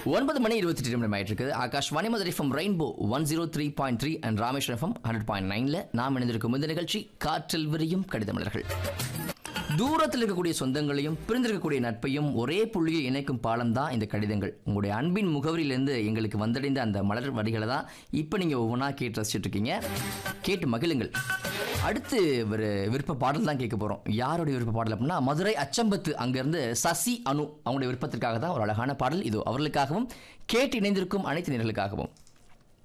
ஒன்பது மணி இருபத்தி எட்டு நிமிடம் ஆயிட்டு இருக்குது Akashvani Madurai FM rainbow one zero three point three and Rameswaram FM hundred point நைன்ல நாம் இணைந்திருக்கும் இந்த நிகழ்ச்சி காற்றில் விரியும் கடிதமலர்கள் தூரத்தில் இருக்கக்கூடிய சொந்தங்களையும் பிரிந்திருக்கக்கூடிய நட்பையும் ஒரே புள்ளியில் இணைக்கும் பாலம் தான் இந்த கடிதங்கள் உங்களுடைய அன்பின் முகவரியிலிருந்து எங்களுக்கு வந்தடைந்த அந்த மலர் வரிகளை தான் இப்போ நீங்கள் ஒவ்வொன்றா கேட்டு ரசிச்சுட்டு இருக்கீங்க கேட்டு மகிழுங்கள் அடுத்து ஒரு விருப்ப பாடல் தான் கேட்க போகிறோம் யாருடைய விருப்ப பாடல் அப்படின்னா மதுரை அச்சம்பத்து அங்கேருந்து சசி அனு அவங்களுடைய விருப்பத்திற்காக தான் ஒரு அழகான பாடல் இது அவர்களுக்காகவும் கேட்டு இணைந்திருக்கும் அனைத்து நேர்களுக்காகவும்